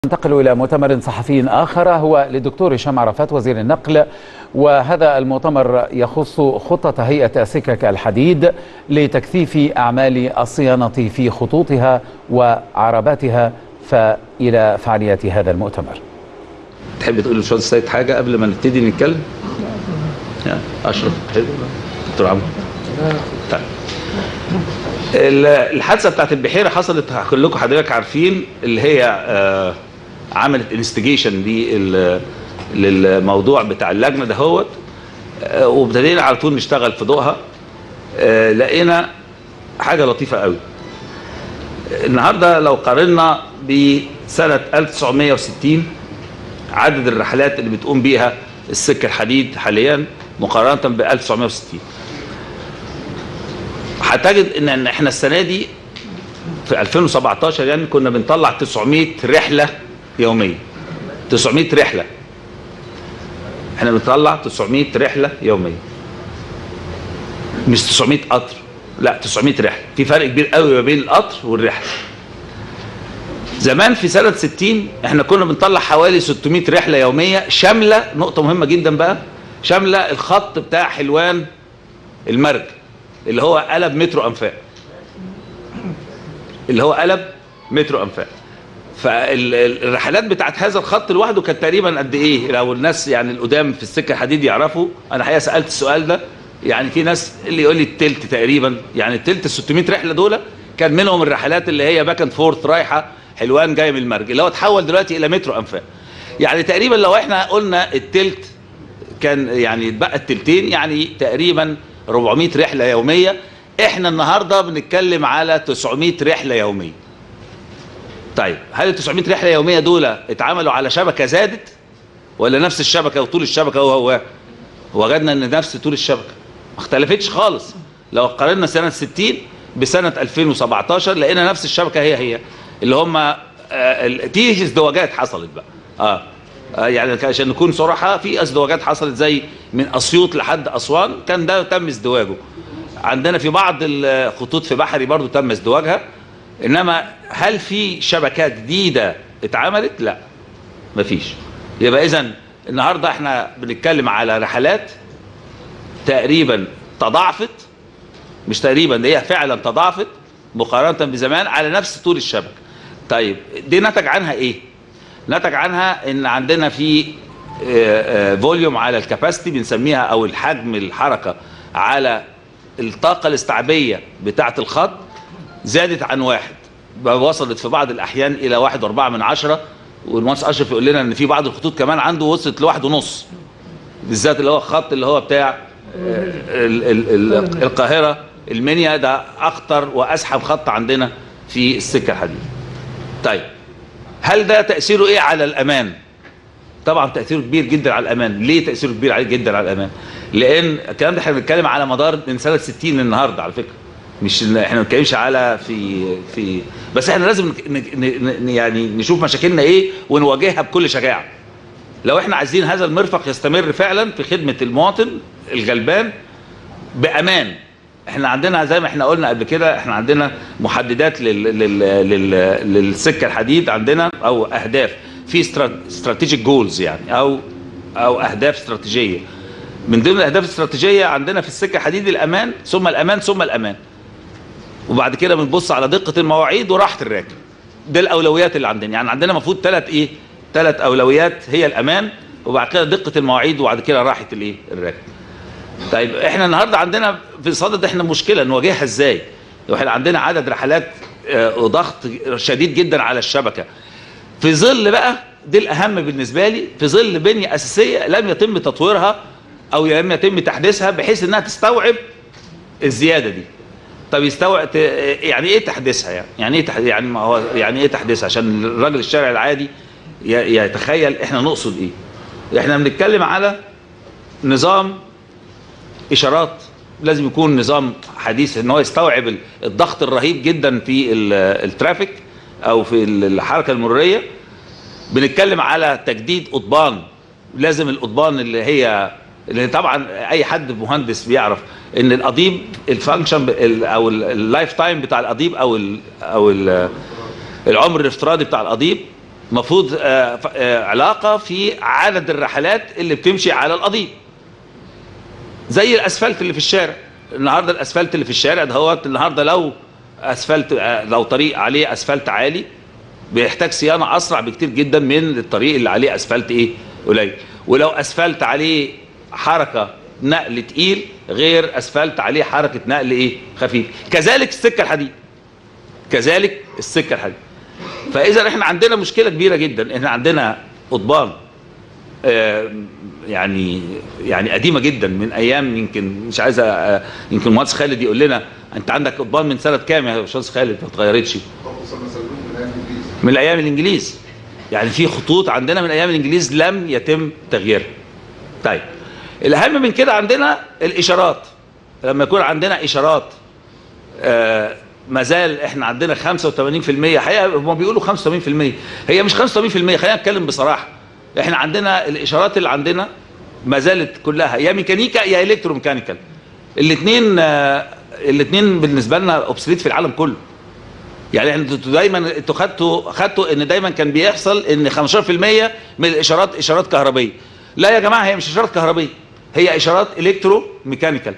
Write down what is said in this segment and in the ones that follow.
ننتقل إلى مؤتمر صحفي آخر هو للدكتور هشام عرفات وزير النقل وهذا المؤتمر يخص خطة هيئة سكك الحديد لتكثيف أعمال الصيانة في خطوطها وعرباتها فإلى فعاليات هذا المؤتمر تحب تقول للباشمهندس سيد حاجه قبل ما نبتدي نتكلم؟ يعني اشرف حلو دكتور عمرو طيب ال- الحادثه بتاعت البحيره حصلت كلكم حضرتك عارفين اللي هي آه، عملت انستيجيشن للموضوع بتاع اللجنه دهوت آه، وابتدينا على طول نشتغل في ضوءها آه، لقينا حاجه لطيفه قوي النهارده لو قارنا بسنه 1960 عدد الرحلات اللي بتقوم بيها السكه الحديد حاليا مقارنه ب 1960 هتجد ان إن احنا السنه دي في 2017 يعني كنا بنطلع 900 رحله يوميه 900 رحله احنا بنطلع 900 رحله يوميه مش 900 قطر لا 900 رحله في فرق كبير قوي ما بين القطر والرحله زمان في سنة 60 احنا كنا بنطلع حوالي 600 رحلة يومية شاملة نقطة مهمة جدا بقى شاملة الخط بتاع حلوان المرج اللي هو قلب مترو انفاق اللي هو قلب مترو انفاق فالرحلات بتاعت هذا الخط لوحده كانت تقريبا قد ايه لو الناس يعني القدام في السكه الحديد يعرفوا انا حقيقه سالت السؤال ده يعني في ناس اللي يقول لي التلت تقريبا يعني التلت ال 600 رحله دول كان منهم الرحلات اللي هي باك اند فورث رايحه حلوان جايه من المرج اللي هو اتحول دلوقتي الى مترو انفاق يعني تقريبا لو احنا قلنا التلت كان يعني اتبقى التلتين يعني تقريبا 400 رحله يوميه احنا النهارده بنتكلم على 900 رحله يوميه طيب هل ال 900 رحله يوميه دول اتعملوا على شبكه زادت ولا نفس الشبكه وطول الشبكه هو هو وجدنا ان نفس طول الشبكه ما اختلفتش خالص لو قارنا سنه 60 بسنه 2017 لقينا نفس الشبكه هي هي اللي هم آه ال- دي ازدواجات حصلت بقى اه آه، يعني عشان نكون صراحه في ازدواجات حصلت زي من اسيوط لحد اسوان كان ده تم ازدواجه عندنا في بعض الخطوط في بحري برضو تم ازدواجها انما هل في شبكات جديده اتعملت لا مفيش يبقى اذا النهارده احنا بنتكلم على رحلات تقريبا تضاعفت مش تقريبا ده هي فعلا تضاعفت مقارنه بزمان على نفس طول الشبكه طيب دي نتج عنها ايه نتج عنها ان عندنا في فوليوم على الكاباسيتي بنسميها او الحجم الحركه على الطاقه الاستيعابيه بتاعه الخط زادت عن واحد بقى وصلت في بعض الاحيان الى واحد واربعة من عشرة والمهندس اشرف يقول لنا ان في بعض الخطوط كمان عنده وصلت لواحد ونص بالذات اللي هو الخط اللي هو بتاع ال ال ال القاهره المنيا ده اخطر وازحم خط عندنا في السكه الحديد طيب هل ده تاثيره ايه على الامان طبعا تاثيره كبير جدا على الامان ليه تاثيره كبير عليه جدا على الامان لان الكلام ده احنا بنتكلم على مدار من سنه 60 للنهارده على فكره مش إن احنا ما بنتكلمش على في في بس احنا لازم ن- ن- ن- يعني نشوف مشاكلنا ايه ونواجهها بكل شجاعه لو احنا عايزين هذا المرفق يستمر فعلا في خدمه المواطن الغلبان بامان احنا عندنا زي ما احنا قلنا قبل كده احنا عندنا محددات لل لل لل للسكه الحديد عندنا او اهداف في استراتيجيك جولز يعني او او اهداف استراتيجيه من ضمن الاهداف الاستراتيجيه عندنا في السكه الحديد الامان ثم الامان ثم الامان وبعد كده بنبص على دقه المواعيد وراحه الراكب ده الاولويات اللي عندنا يعني عندنا المفروض ثلاث ايه ثلاث اولويات هي الامان وبعد كده دقه المواعيد وبعد كده راحه الايه الراكب طيب احنا النهارده عندنا في صدد احنا مشكله نواجهها ازاي احنا عندنا عدد رحلات آه، وضغط شديد جدا على الشبكه في ظل بقى دي الاهم بالنسبه لي في ظل بنيه اساسيه لم يتم تطويرها او لم يتم تحديثها بحيث انها تستوعب الزياده دي طب يستوعب ت- يعني ايه تحديثها يعني يعني ايه تح... يعني ما هو يعني ايه تحديثها عشان الراجل الشارع العادي ي- يتخيل احنا نقصد ايه احنا بنتكلم على نظام اشارات لازم يكون نظام حديث ان هو يستوعب ال- الضغط الرهيب جدا في ال- الترافيك او في ال- الحركه المروريه بنتكلم على تجديد قضبان لازم القضبان اللي هي اللي طبعا اي حد مهندس بيعرف ان القضيب الفانكشن ب- او اللايف تايم بتاع القضيب او ال او ال العمر الافتراضي بتاع القضيب المفروض آه، ف- آه، علاقه في عدد الرحلات اللي بتمشي على القضيب زي الاسفلت اللي في الشارع النهارده الاسفلت اللي في الشارع ده هو النهارده لو اسفلت آه، لو طريق عليه اسفلت عالي بيحتاج صيانه اسرع بكتير جدا من الطريق اللي عليه اسفلت ايه قليل ولو اسفلت عليه حركه نقل تقيل غير اسفلت عليه حركه نقل ايه خفيف كذلك السكه الحديد كذلك السكه الحديد فاذا احنا عندنا مشكله كبيره جدا احنا عندنا قضبان آه، يعني يعني قديمه جدا من ايام يمكن مش عايز أ- يمكن المهندس خالد يقول لنا انت عندك قضبان من سنه كام يا باشمهندس خالد ما اتغيرتش من الايام الانجليز يعني في خطوط عندنا من ايام الانجليز لم يتم تغييرها طيب الاهم من كده عندنا الاشارات لما يكون عندنا اشارات آه ما زال احنا عندنا 85% حقيقه هم بيقولوا 85% هي مش 85% خلينا نتكلم بصراحه احنا عندنا الاشارات اللي عندنا ما زالت كلها يا ميكانيكا يا الكترو ميكانيكال الاثنين الاثنين بالنسبه لنا اوبسليت في العالم كله يعني انتوا دايما انتوا خدتوا خدتوا ان دايما كان بيحصل ان 15% من الاشارات اشارات كهربيه لا يا جماعه هي مش اشارات كهربيه هي اشارات الكترو ميكانيكال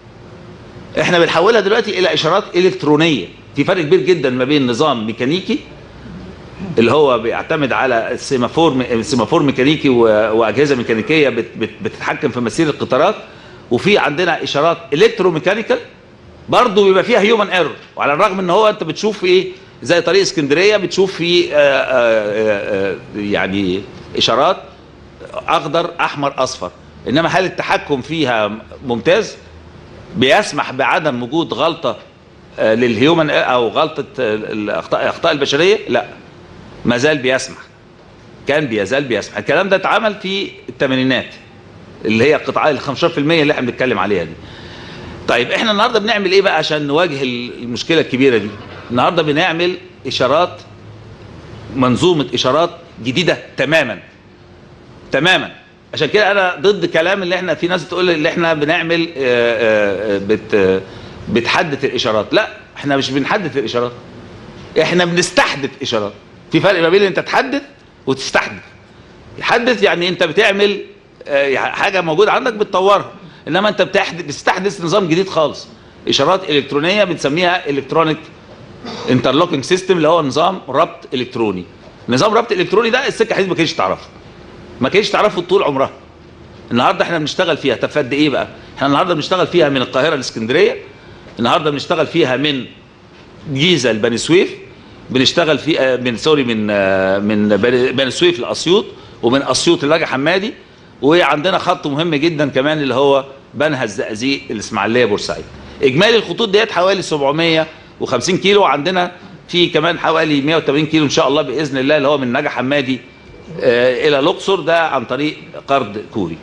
احنا بنحولها دلوقتي الى اشارات الكترونيه في فرق كبير جدا ما بين نظام ميكانيكي اللي هو بيعتمد على السيمافور السيمافور ميكانيكي و- واجهزه ميكانيكيه بت- بت- بتتحكم في مسير القطارات وفي عندنا اشارات الكترو ميكانيكال برضه بيبقى فيها هيومن ايرور وعلى الرغم ان هو انت بتشوف ايه زي طريق اسكندريه بتشوف فيه آه، آه، آه، يعني اشارات اخضر احمر اصفر انما هل التحكم فيها ممتاز بيسمح بعدم وجود غلطه آه، للهيومن او غلطه آه، الاخطاء الاخطاء البشريه لا ما زال بيسمح كان بيزال بيسمح الكلام ده اتعمل في الثمانينات اللي هي القطاع ال 15% اللي احنا بنتكلم عليها دي طيب احنا النهارده بنعمل ايه بقى عشان نواجه المشكله الكبيره دي النهارده بنعمل اشارات منظومه اشارات جديده تماما تماما عشان كده انا ضد كلام اللي احنا في ناس بتقول اللي احنا بنعمل آه، آه، بت آه، بتحدث الاشارات لا احنا مش بنحدث الاشارات احنا بنستحدث اشارات في فرق ما بين انت تحدث وتستحدث يحدث يعني انت بتعمل آه، حاجه موجوده عندك بتطورها انما انت بتحدث بتستحدث نظام جديد خالص اشارات الكترونيه بنسميها الكترونيك انترلوكينج سيستم اللي هو نظام ربط الكتروني نظام ربط الكتروني ده السكه حديد ما كانتش تعرفه ما كانتش تعرفه طول عمرها النهارده احنا بنشتغل فيها طب قد ايه بقى احنا النهارده بنشتغل فيها من القاهره لاسكندريه النهارده بنشتغل فيها من جيزه لبني سويف بنشتغل في آه، من سوري من آه، من بني بني سويف لاسيوط ومن اسيوط لنجا حمادي وعندنا خط مهم جدا كمان اللي هو بنها الزقازيق الاسماعيليه بورسعيد اجمالي الخطوط ديت حوالي 750 كيلو وعندنا في كمان حوالي 180 كيلو ان شاء الله باذن الله اللي هو من نجا حمادي آه، الى الاقصر ده عن طريق قرض كوري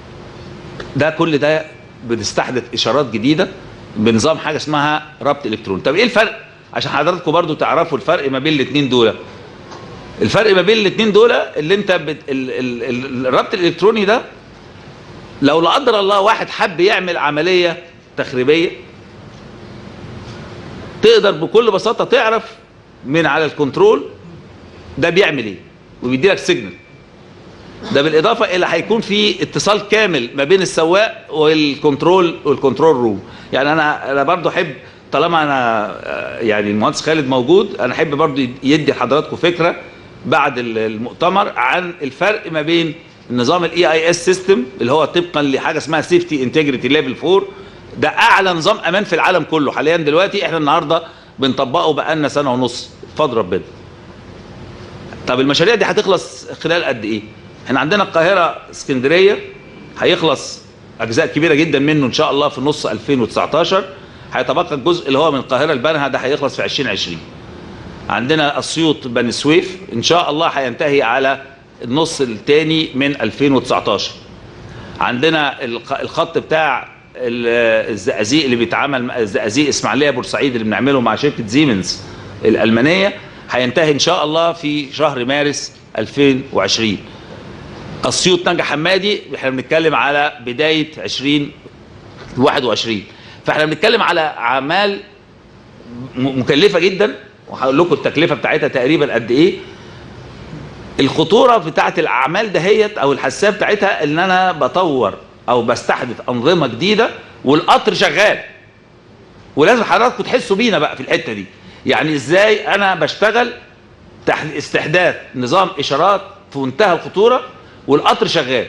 ده كل ده بنستحدث اشارات جديده بنظام حاجه اسمها ربط الكتروني طب ايه الفرق عشان حضراتكم برضو تعرفوا الفرق ما بين الاثنين دول الفرق ما بين الاثنين دول اللي انت بت... ال... ال... ال... الربط الالكتروني ده لو لا قدر الله واحد حب يعمل عمليه تخريبيه تقدر بكل بساطه تعرف من على الكنترول ده بيعمل ايه وبيدي لك سيجنال ده بالاضافه الى هيكون في اتصال كامل ما بين السواق والكنترول والكنترول روم يعني انا انا برضو احب طالما انا آه، يعني المهندس خالد موجود انا احب برضو يدي لحضراتكم فكره بعد ال- المؤتمر عن الفرق ما بين النظام الاي اي اس سيستم اللي هو طبقا لحاجه اسمها سيفتي انتجريتي ليفل 4 ده اعلى نظام امان في العالم كله حاليا دلوقتي احنا النهارده بنطبقه بقالنا سنه ونص بفضل ربنا طب المشاريع دي هتخلص خلال قد ايه احنا عندنا القاهره اسكندريه هيخلص اجزاء كبيره جدا منه ان شاء الله في نص 2019 هيتبقى الجزء اللي هو من القاهره لبنها ده هيخلص في 2020 عندنا اسيوط بني سويف ان شاء الله هينتهي على النص الثاني من 2019 عندنا الق- الخط بتاع ال- الزقازيق اللي بيتعمل الزقازيق اسماعيليه بورسعيد اللي بنعمله مع شركه زيمنز الالمانيه هينتهي ان شاء الله في شهر مارس 2020 اسيوط نجا حمادي احنا بنتكلم على بدايه 2021 فاحنا بنتكلم على اعمال م- مكلفه جدا وهقول لكم التكلفه بتاعتها تقريبا قد ايه الخطوره بتاعت الاعمال دهيت او الحساسيه بتاعتها ان انا بطور او بستحدث انظمه جديده والقطر شغال ولازم حضراتكم تحسوا بينا بقى في الحته دي يعني ازاي انا بشتغل تحت استحداث نظام اشارات في منتهى الخطوره والقطر شغال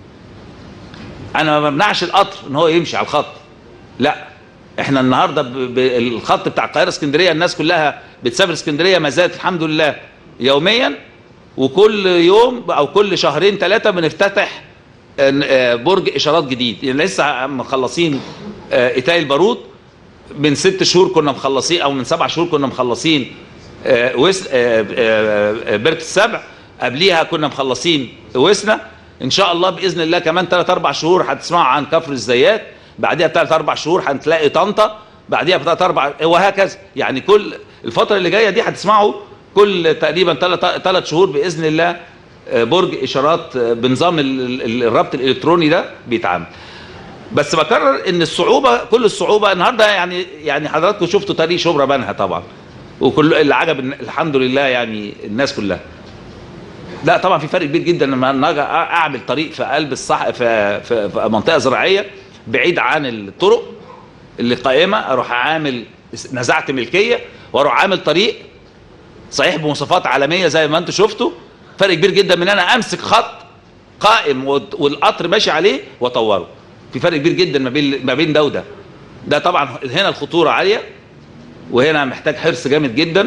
انا ما بمنعش القطر ان هو يمشي على الخط لا احنا النهارده ب... ب... الخط بتاع القاهره اسكندريه الناس كلها بتسافر اسكندريه ما زالت الحمد لله يوميا وكل يوم او كل شهرين ثلاثه بنفتتح آه، برج اشارات جديد يعني لسه مخلصين آه، ايتاي البارود من ست شهور كنا مخلصين او من سبع شهور كنا مخلصين آه، وس آه، آه، آه، بركه السبع قبليها كنا مخلصين وسنا ان شاء الله باذن الله كمان 3 4 شهور هتسمعوا عن كفر الزيات بعديها بثلاث اربع شهور هتلاقي طنطا بعديها بثلاث اربع وهكذا يعني كل الفتره اللي جايه دي هتسمعوا كل تقريبا ثلاث ثلاث شهور باذن الله آه، برج اشارات آه، بنظام ال- ال- الربط الالكتروني ده بيتعامل بس بكرر ان الصعوبه كل الصعوبه النهارده يعني يعني حضراتكم شفتوا طريق شبرا بنها طبعا وكل اللي عجب الن- الحمد لله يعني الناس كلها لا طبعا في فرق كبير جدا لما انا اجي اعمل طريق في قلب الصح في, في, في منطقه زراعيه بعيد عن الطرق اللي قائمه اروح عامل نزعت ملكيه واروح عامل طريق صحيح بمواصفات عالميه زي ما انتم شفتوا فرق كبير جدا من انا امسك خط قائم وال- والقطر ماشي عليه واطوره في فرق كبير جدا ما بين ما بين ده وده ده طبعا هنا الخطوره عاليه وهنا محتاج حرص جامد جدا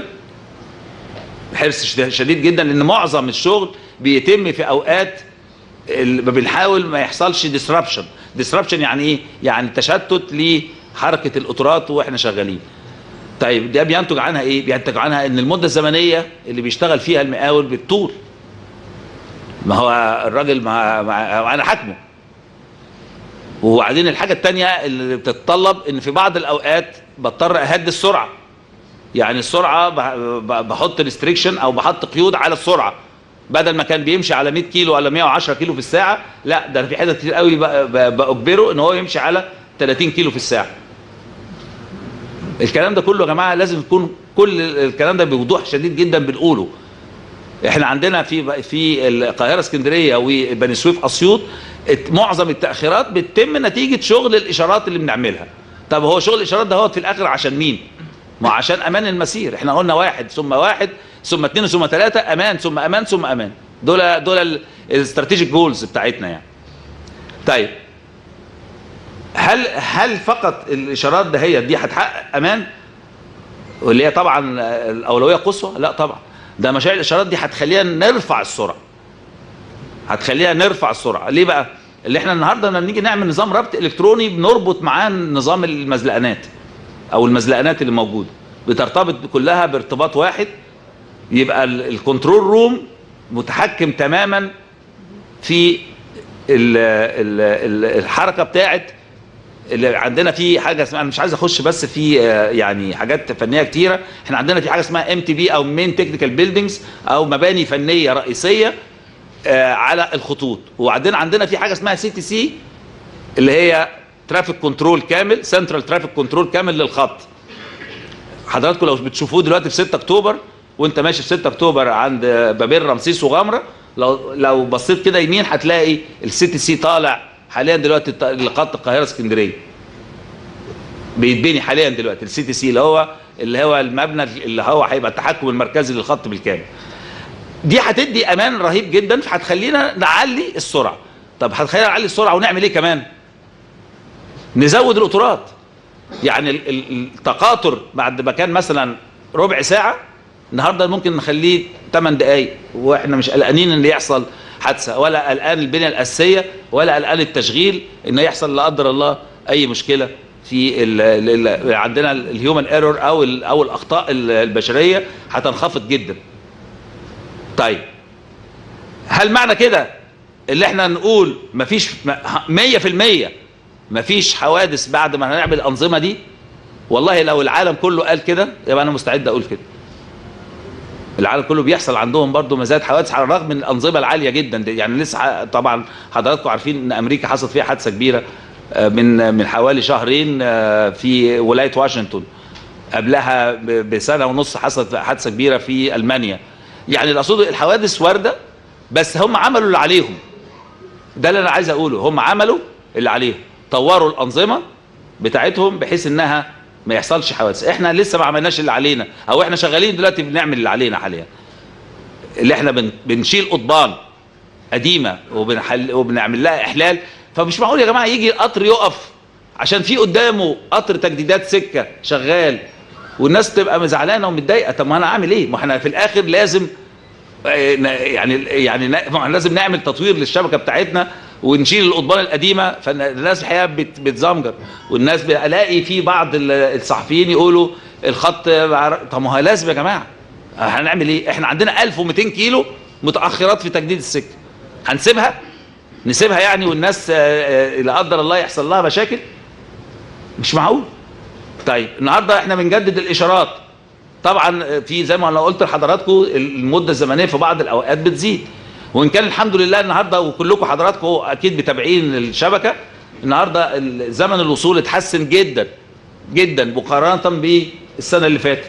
حرص شد- شديد جدا لان معظم الشغل بيتم في اوقات ال- ما بنحاول ما يحصلش ديسربشن ديسربشن يعني ايه يعني تشتت لحركه القطارات واحنا شغالين طيب ده بينتج عنها ايه بينتج عنها ان المده الزمنيه اللي بيشتغل فيها المقاول بالطول ما هو الراجل ما, ما انا حاكمه وبعدين الحاجه الثانيه اللي بتتطلب ان في بعض الاوقات بضطر اهدي السرعه يعني السرعه ب- ب- بحط ريستريكشن او بحط قيود على السرعه بدل ما كان بيمشي على 100 كيلو ولا 110 كيلو في الساعه لا ده أنا في حتت كتير قوي ب- ب- باجبره ان هو يمشي على 30 كيلو في الساعه الكلام ده كله يا جماعه لازم يكون كل الكلام ده بوضوح شديد جدا بنقوله احنا عندنا في في القاهره اسكندريه وبني سويف اسيوط ات- معظم التاخيرات بتتم نتيجه شغل الاشارات اللي بنعملها طب هو شغل الاشارات ده هو في الاخر عشان مين ما عشان امان المسير احنا قلنا واحد ثم واحد ثم اثنين ثم ثلاثه امان ثم امان ثم امان دول دول الاستراتيجيك جولز بتاعتنا يعني طيب هل هل فقط الاشارات ده هي دي هتحقق امان واللي هي طبعا الاولويه قصوى لا طبعا ده مشاريع الاشارات دي هتخلينا نرفع السرعه هتخلينا نرفع السرعه ليه بقى اللي احنا النهارده لما نيجي نعمل نظام ربط الكتروني بنربط معاه نظام المزلقانات او المزلقانات اللي موجوده بترتبط كلها بارتباط واحد يبقى ال- الكنترول روم متحكم تماما في ال ال ال الحركه بتاعت اللي عندنا في حاجه اسمها انا مش عايز اخش بس في آه، يعني حاجات فنيه كتيره احنا عندنا في حاجه اسمها ام تي بي او مين تكنيكال بيلدينجز او مباني فنيه رئيسيه آه، على الخطوط وبعدين عندنا في حاجه اسمها سي تي سي اللي هي ترافيك كنترول كامل سنترال ترافيك كنترول كامل للخط حضراتكم لو بتشوفوه دلوقتي في 6 اكتوبر وانت ماشي في 6 اكتوبر عند بابين رمسيس وغمره لو لو بصيت كده يمين هتلاقي السي تي سي طالع حاليا دلوقتي الط- لخط القاهره اسكندريه بيتبني حاليا دلوقتي السي تي سي اللي هو اللي هو المبنى اللي هو هيبقى التحكم المركزي للخط بالكامل دي هتدي امان رهيب جدا فهتخلينا نعلي السرعه طب هتخلينا نعلي السرعه ونعمل ايه كمان نزود القطارات يعني ال- ال- التقاطر بعد ما كان مثلا ربع ساعه النهارده ممكن نخليه 8 دقائق واحنا مش قلقانين ان يحصل حادثه ولا قلقان البنيه الاساسيه ولا قلقان التشغيل ان يحصل لا قدر الله اي مشكله في ال ال ال عندنا الهيومن ايرور او ال او الاخطاء ال- البشريه هتنخفض جدا. طيب هل معنى كده اللي احنا نقول مفيش م- 100% مفيش حوادث بعد ما هنعمل الانظمه دي والله لو العالم كله قال كده يبقى انا مستعد اقول كده العالم كله بيحصل عندهم برضو مزايد حوادث على الرغم من الانظمه العاليه جدا دي يعني لسه ح- طبعا حضراتكم عارفين ان امريكا حصلت فيها حادثه كبيره آه، من من حوالي شهرين آه، في ولايه واشنطن قبلها ب- بسنه ونص حصلت حادثه كبيره في المانيا يعني الاقصد الحوادث وارده بس هم عملوا اللي عليهم ده اللي انا عايز اقوله هم عملوا اللي عليهم طوروا الانظمه بتاعتهم بحيث انها ما يحصلش حوادث احنا لسه ما عملناش اللي علينا او احنا شغالين دلوقتي بنعمل اللي علينا حاليا اللي احنا بن بنشيل قضبان قديمه وبنحل وبنعمل لها احلال فمش معقول يا جماعه يجي القطر يقف عشان في قدامه قطر تجديدات سكه شغال والناس تبقى زعلانه ومتضايقه طب ما انا اعمل ايه ما احنا في الاخر لازم آه، ن- يعني يعني ن- ما احنا لازم نعمل تطوير للشبكه بتاعتنا ونشيل القضبان القديمه فالناس الحقيقه بت- بتزمجر والناس بلاقي في بعض ال- الصحفيين يقولوا الخط مع- طب ما هو لازم يا جماعه هنعمل ايه احنا عندنا 1200 كيلو متاخرات في تجديد السكه هنسيبها نسيبها يعني والناس آه، آه، لا قدر الله يحصل لها مشاكل مش معقول طيب النهارده احنا بنجدد الاشارات طبعا في زي ما انا قلت لحضراتكم المده الزمنيه في بعض الاوقات بتزيد وان كان الحمد لله النهارده وكلكم حضراتكم اكيد متابعين الشبكه النهارده زمن الوصول اتحسن جدا جدا مقارنه بالسنه اللي فاتت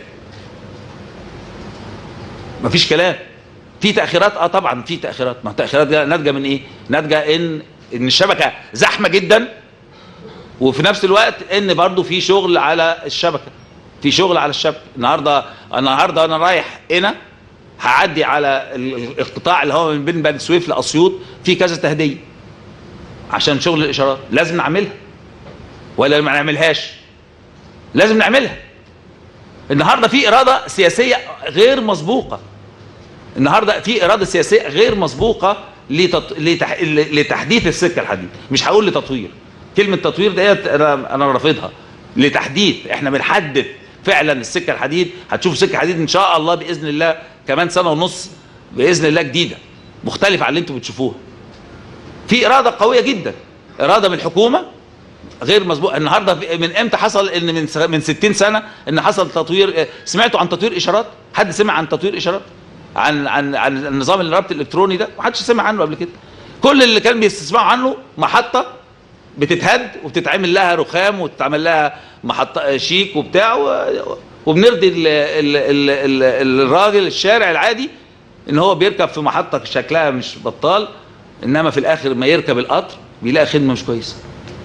مفيش كلام في تاخيرات اه طبعا في تاخيرات ما التاخيرات دي ناتجه من ايه ناتجه ان ان الشبكه زحمه جدا وفي نفس الوقت ان برضو في شغل على الشبكه في شغل على الشبكه النهارده النهارده انا رايح هنا هعدي على ال- القطاع اللي هو من بين بني سويف لاسيوط في كذا تهديه عشان شغل الاشارات لازم نعملها ولا ما نعملهاش لازم نعملها النهارده في اراده سياسيه غير مسبوقه النهارده في اراده سياسيه غير مسبوقه لتط... لتح... لتحديث السكه الحديد مش هقول لتطوير كلمه تطوير ديت انا انا رافضها لتحديث احنا بنحدث فعلا السكه الحديد هتشوف سكه حديد ان شاء الله باذن الله كمان سنه ونص باذن الله جديده مختلفه عن اللي انتم بتشوفوها في اراده قويه جدا اراده من الحكومه غير مسبوق النهارده في- من امتى حصل ان من س- من 60 سنه ان حصل تطوير اه، سمعتوا عن تطوير اشارات حد سمع عن تطوير اشارات عن عن عن النظام الربط الالكتروني ده ما حدش سمع عنه قبل كده كل اللي كان بيستسمعوا عنه محطه بتتهد وبتتعمل لها رخام وتتعمل لها محطه شيك وبتاع و- وبنرضي ال ال ال ال الراجل الشارع العادي ان هو بيركب في محطه شكلها مش بطال انما في الاخر ما يركب القطر بيلاقي خدمه مش كويسه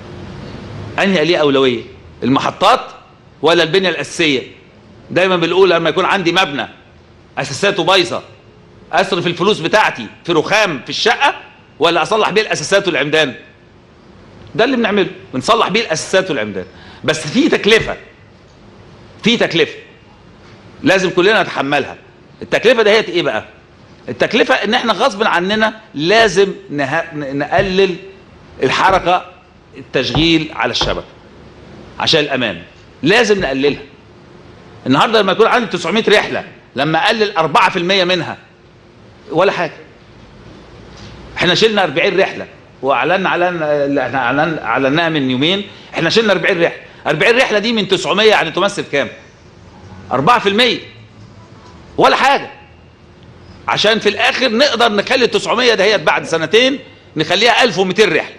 انهي ليه اولويه المحطات ولا البنيه الاساسيه دايما بنقول لما يكون عندي مبنى اساساته بايظه اصرف الفلوس بتاعتي في رخام في الشقه ولا اصلح بيه الاساسات والعمدان ده اللي بنعمله بنصلح بيه الاساسات والعمدان بس في تكلفه في تكلفه لازم كلنا نتحملها التكلفه دهيت ايه بقى التكلفه ان احنا غصب عننا لازم نه... نقلل الحركه التشغيل على الشبكه عشان الامان لازم نقللها النهارده لما يكون عندي 900 رحله لما اقلل 4% منها ولا حاجه احنا شلنا 40 رحله واعلنا اعلن اللي احنا اعلن اعلناها من يومين احنا شلنا 40 رحله 40 رحله دي من 900 يعني تمثل كام 4% ولا حاجه عشان في الاخر نقدر نخلي ال 900 دهيت بعد سنتين نخليها 1200 رحله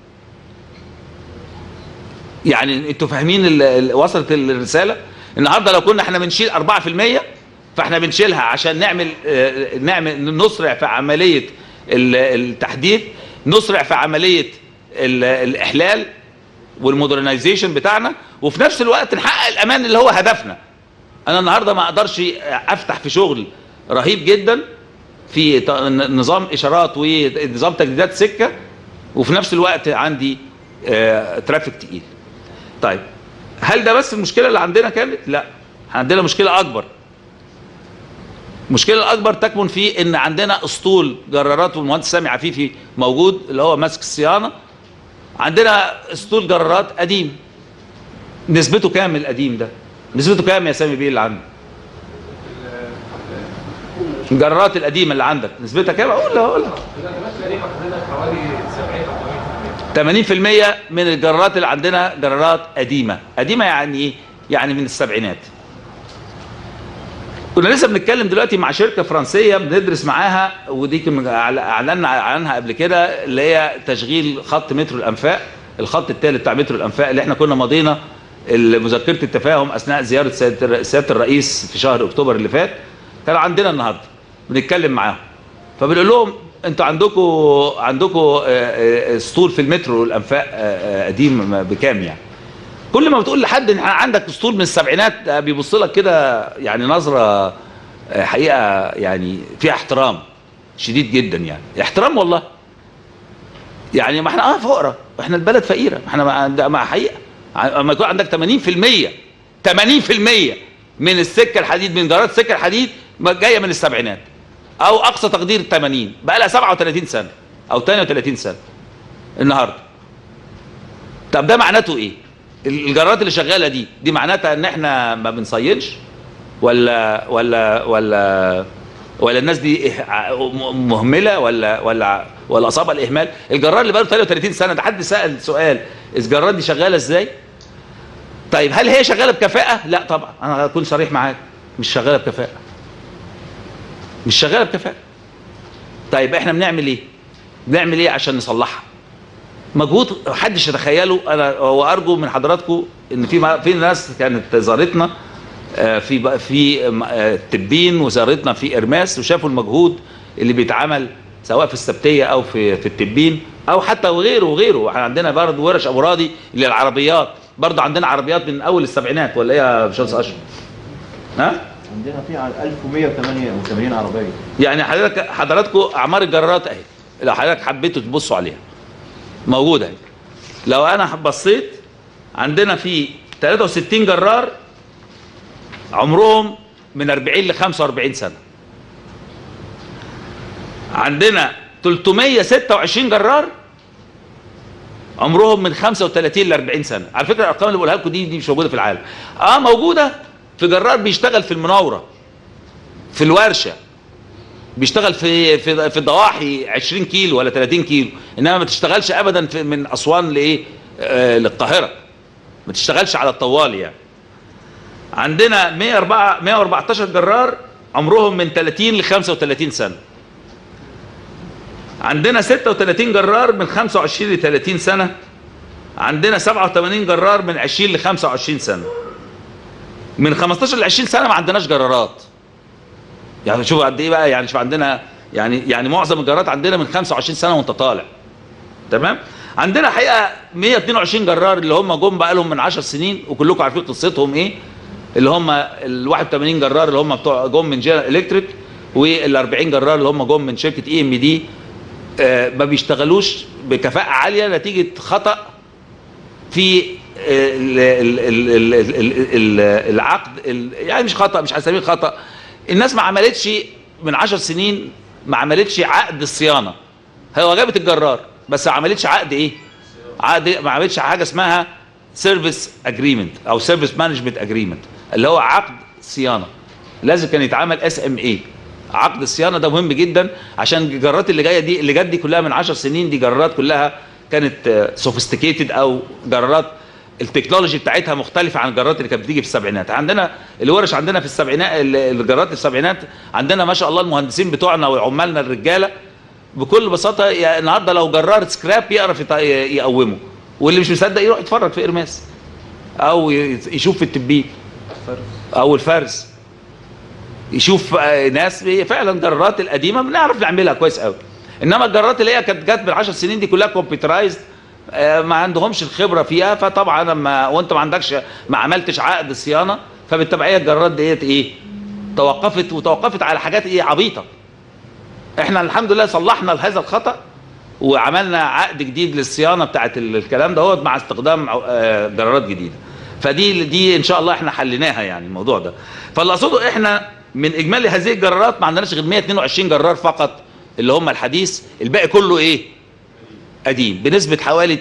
يعني انتوا فاهمين ال- ال- وصلت الرساله النهارده لو كنا احنا بنشيل 4% فاحنا بنشيلها عشان نعمل آه، نعمل نسرع في عمليه ال- التحديث نسرع في عمليه ال- الاحلال والمودرنايزيشن بتاعنا وفي نفس الوقت نحقق الامان اللي هو هدفنا انا النهارده ما اقدرش افتح في شغل رهيب جدا في ت- نظام اشارات ونظام تجديدات سكه وفي نفس الوقت عندي آه، ترافيك تقيل طيب هل ده بس المشكله اللي عندنا كانت لا عندنا مشكله اكبر المشكله الاكبر تكمن في ان عندنا اسطول جرارات والمهندس سامي عفيفي موجود اللي هو ماسك الصيانه عندنا اسطول جرارات قديم نسبته كام القديم ده نسبته كام يا سامي بيه اللي عندك الجرارات القديمه اللي عندك نسبتها كام اقول اقول حوالي 70 80% من الجرارات اللي عندنا جرارات قديمه قديمه يعني ايه يعني من السبعينات كنا لسه بنتكلم دلوقتي مع شركه فرنسيه بندرس معاها ودي كنا اعلنا عنها قبل كده اللي هي تشغيل خط مترو الانفاق الخط الثالث بتاع مترو الانفاق اللي احنا كنا ماضينا مذكره التفاهم اثناء زياره سياده سيادة الرئيس في شهر اكتوبر اللي فات كان عندنا النهارده بنتكلم معاهم فبنقول لهم انتوا عندكم عندكم اسطول في المترو الانفاق آه، آه، قديم بكام يعني كل ما بتقول لحد ان عندك اسطول من السبعينات آه، بيبص لك كده يعني نظره آه، حقيقه يعني فيها احترام شديد جدا يعني احترام والله يعني ما احنا اه فقراء احنا البلد فقيره احنا ما عند- ما حقيقه اما يكون عندك 80% 80% من السكه الحديد من جرات السكه الحديد ما جايه من السبعينات او اقصى تقدير 80 بقى لها 37 سنه او 32 سنه النهارده طب ده معناته ايه الجرارات اللي شغاله دي دي معناتها ان احنا ما بنصيدش ولا ولا ولا ولا الناس دي إه- ع- م- مهمله ولا ولا ولا اصابها الاهمال الجرار اللي بقاله 33 سنه ده حد سال سؤال الجرار دي شغاله ازاي طيب هل هي شغاله بكفاءه لا طبعا انا هكون صريح معاك مش شغاله بكفاءه مش شغاله بكفاءه طيب احنا بنعمل ايه بنعمل ايه عشان نصلحها مجهود محدش يتخيله انا وارجو من حضراتكم ان في في ناس كانت زارتنا آه، في بقى- في آه، تبين وزارتنا في ارماس وشافوا المجهود اللي بيتعمل سواء في السبتيه او في في التبين او حتى وغيره وغيره احنا عندنا برضه ورش ابو راضي للعربيات برضه عندنا عربيات من اول السبعينات ولا ايه يا باشمهندس اشرف؟ ها؟ عندنا في على 1188 عربيه يعني حضرتك حضراتكم اعمار الجرارات اهي لو حضرتك حبيتوا تبصوا عليها موجوده اهي لو انا بصيت عندنا في 63 جرار عمرهم من 40 ل 45 سنه عندنا 326 جرار عمرهم من 35 ل 40 سنه على فكره الارقام اللي بقولها لكم دي دي مش موجوده في العالم اه موجوده في جرار بيشتغل في المناوره في الورشه بيشتغل في في في الضواحي 20 كيلو ولا 30 كيلو انما ما تشتغلش ابدا في من اسوان لايه آه للقاهره ما تشتغلش على الطوال يعني عندنا 104 114 جرار عمرهم من 30 ل 35 سنه عندنا 36 جرار من 25 ل 30 سنه عندنا 87 جرار من 20 ل 25 سنه من 15 ل 20 سنه ما عندناش جرارات يعني شوف قد ايه بقى يعني شوف عندنا يعني يعني معظم الجرارات عندنا من 25 سنه وانت طالع تمام عندنا حقيقه 122 جرار اللي هم جم بقى لهم من 10 سنين وكلكم عارفين قصتهم ايه اللي هم ال 81 جرار اللي هم بتوع جم من جنرال الكتريك وال 40 جرار اللي هم جم من شركه اي ام دي ما بيشتغلوش بكفاءه عاليه نتيجه خطا في ال- ال- ال- ال- ال- ال- العقد ال- يعني مش خطا مش هسميه خطا الناس ما عملتش من 10 سنين ما عملتش عقد الصيانه هو جابت الجرار بس ما عملتش عقد ايه عقد ما عملتش حاجه اسمها سيرفيس اجريمنت او سيرفيس مانجمنت اجريمنت اللي هو عقد صيانه لازم كان يتعمل اس ام اي عقد الصيانه ده مهم جدا عشان الجرارات اللي جايه دي اللي جت دي كلها من 10 سنين دي جرارات كلها كانت سوفيستيكيتد او جرارات التكنولوجي بتاعتها مختلفه عن الجرارات اللي كانت بتيجي في السبعينات عندنا الورش عندنا في السبعينات ال- الجرارات السبعينات عندنا ما شاء الله المهندسين بتوعنا وعمالنا الرجاله بكل بساطه يا- النهارده لو جرار سكراب يعرف يط- يقومه واللي مش مصدق يروح يتفرج في ارماس او ي- يشوف في التبين او الفرز يشوف آه، ناس فعلا جرارات القديمه بنعرف نعملها كويس قوي انما الجرارات اللي هي كانت جت من 10 سنين دي كلها كمبيوترايزد ما عندهمش الخبره فيها فطبعا لما وانت ما عندكش ما عملتش عقد صيانه فبالتبعيه الجرارات ديت ايه توقفت وتوقفت على حاجات ايه عبيطه احنا الحمد لله صلحنا هذا الخطا وعملنا عقد جديد للصيانه بتاعت ال- الكلام ده مع استخدام آه، جرارات جديده فدي دي ان شاء الله احنا حليناها يعني الموضوع ده فاللي اقصده احنا من اجمالي هذه الجرارات ما عندناش غير 122 جرار فقط اللي هم الحديث الباقي كله ايه قديم بنسبه حوالي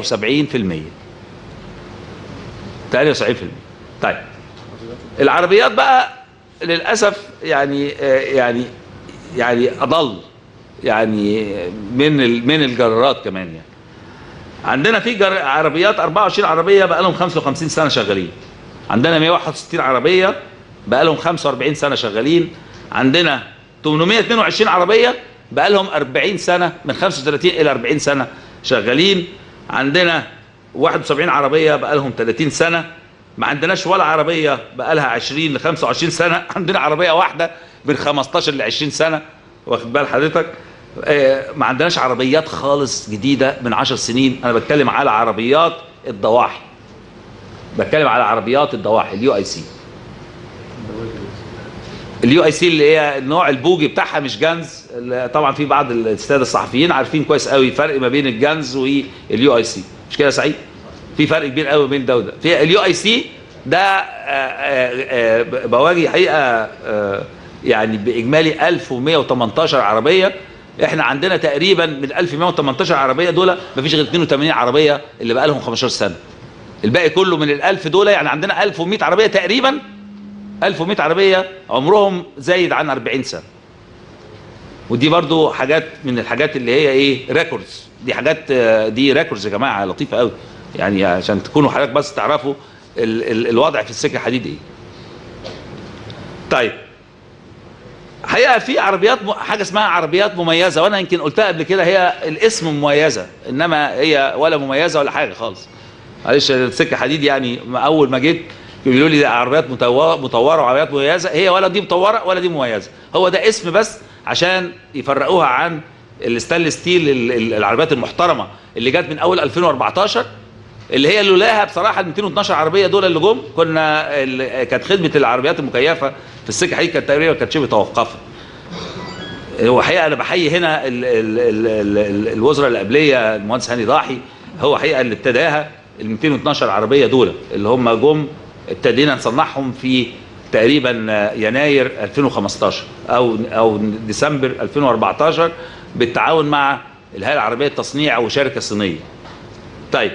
78% 78% طيب العربيات بقى للاسف يعني آه، يعني يعني اضل يعني من ال- من الجرارات كمان يعني عندنا في جر... عربيات 24 عربيه بقى لهم 55 سنه شغالين عندنا 161 عربيه بقى لهم 45 سنه شغالين عندنا 822 عربيه بقى لهم 40 سنه من 35 الى 40 سنه شغالين عندنا 71 عربيه بقى لهم 30 سنه ما عندناش ولا عربيه بقى لها 20 ل 25 سنه عندنا عربيه واحده من 15 ل 20 سنه واخد بال حضرتك آه، ما عندناش عربيات خالص جديده من 10 سنين انا بتكلم على عربيات الضواحي بتكلم على عربيات الضواحي اليو اي سي اليو اي سي اللي هي النوع البوجي بتاعها مش جنز اللي طبعا في بعض الساده الصحفيين عارفين كويس قوي الفرق ما بين الجنز واليو اي سي مش كده يا سعيد في فرق كبير قوي بين ده وده في اليو اي سي ده آه، آه، آه، بواجي حقيقه آه، يعني باجمالي 1118 عربيه احنا عندنا تقريبا من 1118 عربيه دول مفيش غير 82 عربيه اللي بقى لهم 15 سنه الباقي كله من ال 1000 دول يعني عندنا 1100 عربيه تقريبا 1100 عربيه عمرهم زايد عن 40 سنه ودي برضو حاجات من الحاجات اللي هي ايه ريكوردز دي حاجات آه، دي ريكوردز يا جماعه لطيفه قوي يعني عشان تكونوا حضرتك بس تعرفوا ال ال الوضع في السكه الحديد ايه طيب حقيقه في عربيات م... حاجه اسمها عربيات مميزه وانا يمكن قلتها قبل كده هي الاسم مميزه انما هي ولا مميزه ولا حاجه خالص معلش السكه حديد يعني ما اول ما جيت بيقولوا لي ده عربيات مطوره مطوره وعربيات مميزه هي ولا دي مطوره ولا دي مميزه هو ده اسم بس عشان يفرقوها عن الستانلس ستيل ال- ال- العربيات المحترمه اللي جت من اول 2014 اللي هي لولاها بصراحه ال 212 عربيه دول اللي جم كنا ال- كانت خدمه العربيات المكيفه في السكه حقيقي كانت تقريبا كانت شبه توقفت هو حقيقه انا بحيي هنا ال- ال- ال- ال- ال- الوزراء اللي قبليه المهندس هاني ضاحي هو حقيقه اللي ابتداها ال 212 عربيه دول اللي هم جم ابتدينا نصنعهم في تقريبا يناير 2015 او او ديسمبر 2014 بالتعاون مع الهيئه العربيه للتصنيع وشركه صينيه. طيب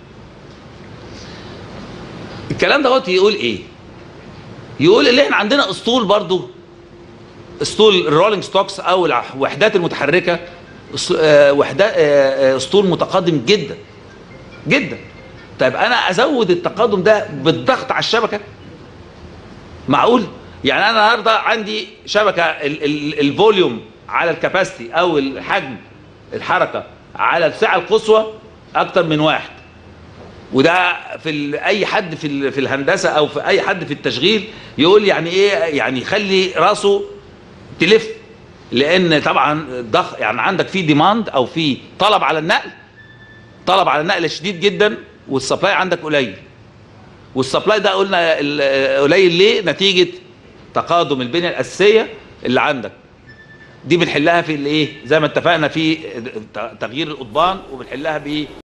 الكلام دوت يقول ايه؟ يقول اللي احنا عندنا اسطول برضو اسطول الرولينج ستوكس او الوحدات المتحركه أس- آه، وحدات آه، آه، اسطول متقدم جدا جدا طيب انا ازود التقدم ده بالضغط على الشبكه معقول يعني انا النهارده عندي شبكه ال- ال- الفوليوم على الكباستي او الحجم الحركه على السعه القصوى اكتر من واحد وده في ال- اي حد في ال- في الهندسه او في اي حد في التشغيل يقول يعني ايه يعني يخلي راسه تلف لان طبعا ضخ يعني عندك في ديماند او في طلب على النقل طلب على النقل شديد جدا والسبلاي عندك قليل والسبلاي ده قلنا ال- قليل ليه نتيجه تقادم البنيه الاساسيه اللي عندك دي بنحلها في الايه زي ما اتفقنا في تغيير القضبان وبنحلها ب